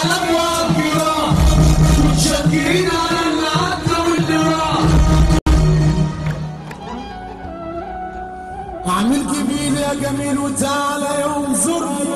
على ابواب جراح متشكرين على اللي عدى واللي راح اعمل جميل يا جميل وتعالى ينظرني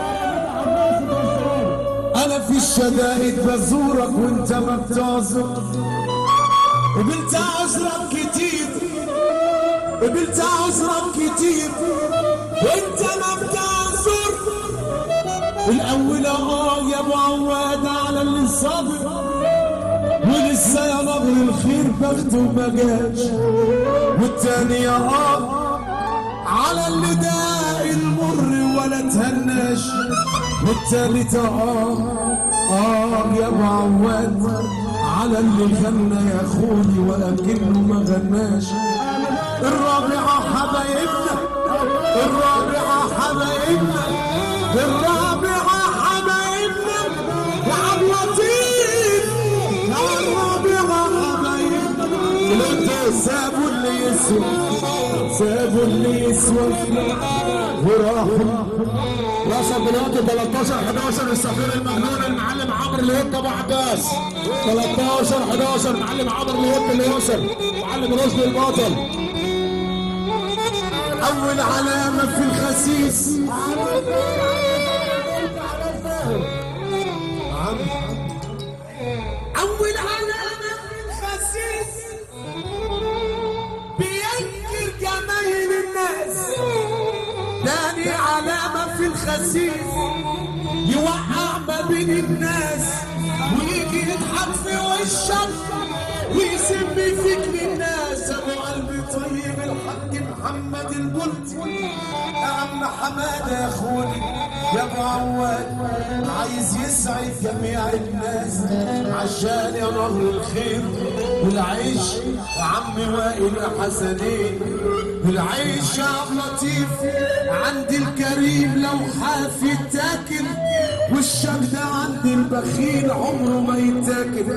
انا في الشدائد بزورك وانت ما بتعذر قبلت عذرك كتير قبلت عذرك كتير وانت ما بتعذر الاول اه يا ابو عواد على اللي صابر ولسه يا نبر الخير بخته ما جاش والتاني يا اه على اللي داق المر ولا تهناش والتالت اه اه يا ابو عواد على اللي غنى يا اخوي ولكنه ما غناش الرابعة حبايبنا الرابعة حبايبنا الرابعة حبايبنا يا عبد اللطيف يا الرابعة حبايبنا الانت سابوا اللي يسوى سابوا اللي يسوى وراحوا وصل دلوقتي 13 11 السفير المجنون المعلم عمرو الهيب ابو عباس 13 11 معلم عمرو الهيب اللي يوصل معلم رشدي البطل اول علامة في الخسيس اول علامة في الخسيس بينكر جماهير الناس تاني علامة في الخسيس يوقع ما بين الناس ويجي يضحك في وشك ويسم فيك للناس ابو قلبي طيب الحاج محمد البلطي يا عم حماده يا اخوي يا ابو عواد عايز يسعد جميع الناس عشان يا نهر الخير والعيش يا عم وائل يا حسنين والعيش يا عم لطيف عند الكريم لو حافي تاكل والشك ده عند البخيل عمره ما يتاكل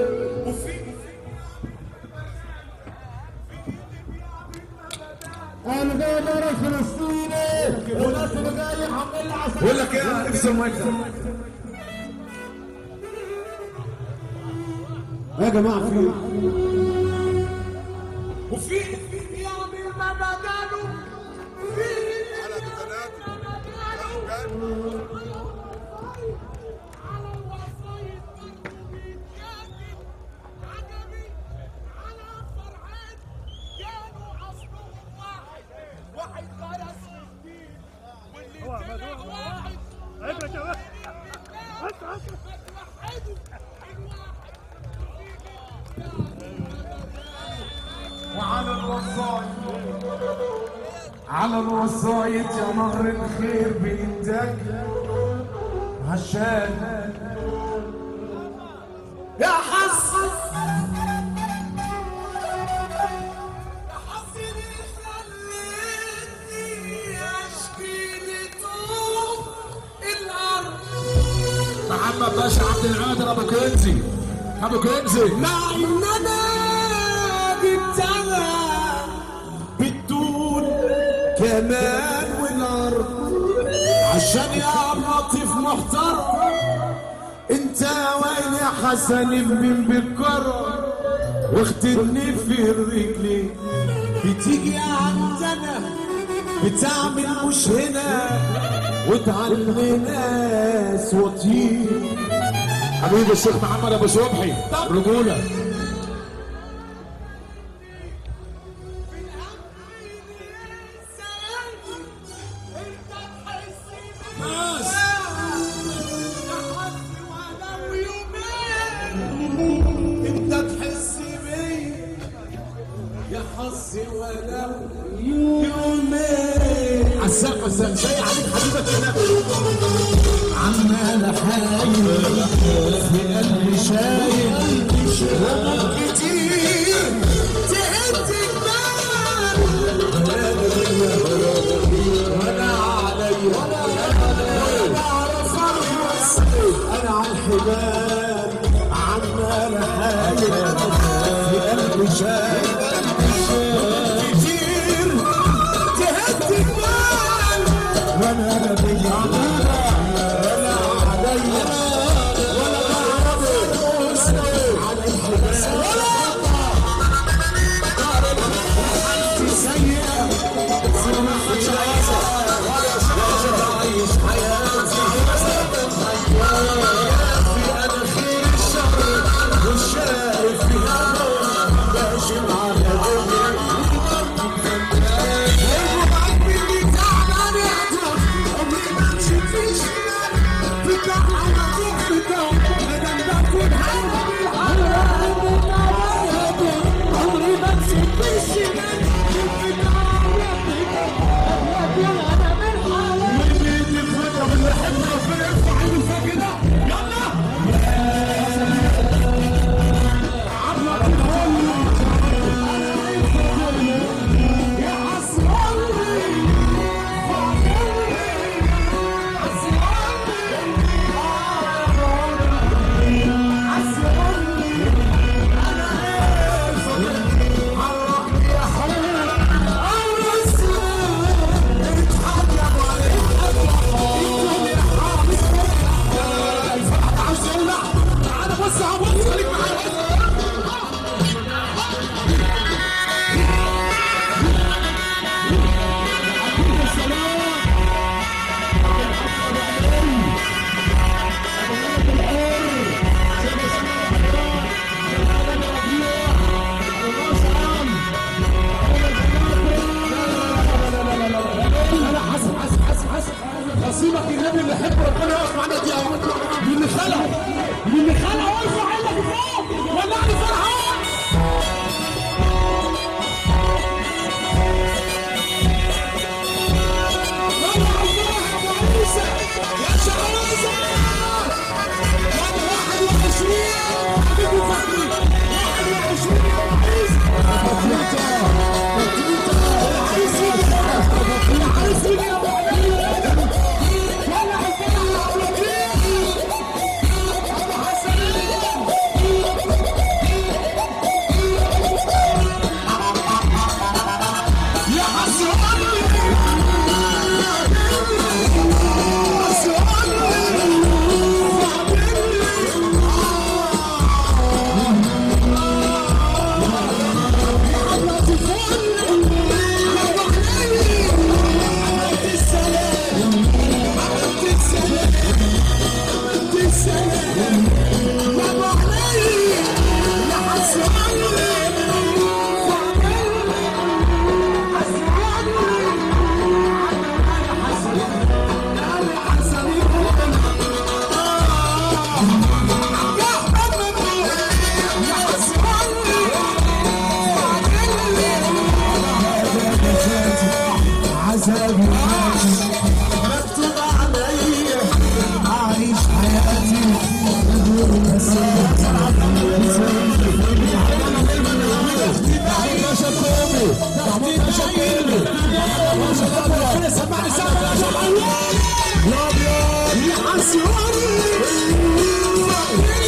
انا جاي درس فلسطيني وناس اللي جاي عاملين لي عسل بقول لك ايه افصل المايك ده يا جماعه في وفي يعمل ما بداله في واحد خلص جديد واللي طلع واحد توحدوا وعلى الوصاية على الوصاية يا نهر الخير بإنتاج عشان يا حظ يا حظ اللي خليتني أشكي لطوب الأرض محمد باشا عبد القادر ابو كنزي ابو كنزي مع ان انا جبتها بالطول كمان والارض عشان يا عم لطيف محترم انت وين يا حسن من بالكرم واختني في الرجل بتيجي عندنا بتعمل مش هنا وتعلم ناس وطير حبيبي الشيخ محمد ابو صبحي رجوله انت تحس بيا يا حظي ولو يومين عساق عساق زي عليك حبيبك هناك عمال احايل في قلبي شايل هموم كتير تعبت كمان وانا عليا وانا اعرف ارقص انا على الحبال عمال احايل في قلبي شايل هموم كتير تعبت كمان وانا بيا وانا عليا محمد يا مين اللي خلع مين اللي خلع وارفع عينك فوق ولعني فرحان يلا عبد ابو عيسى يا شعوذه يلا 21 حبيبي فهمي 21 يا ابو عيسى بطيطه بطيطه عايز يجي عايز يجي يا ابو عيسى يلا حسين على الوكيل ابو حسن يا حسن عذابي مكتوب عليا اعيش حياتي باشا كومي محمود باشا كومي باشا كومي سمعني سمعني باشا الابيض يا ابيض يا حسوني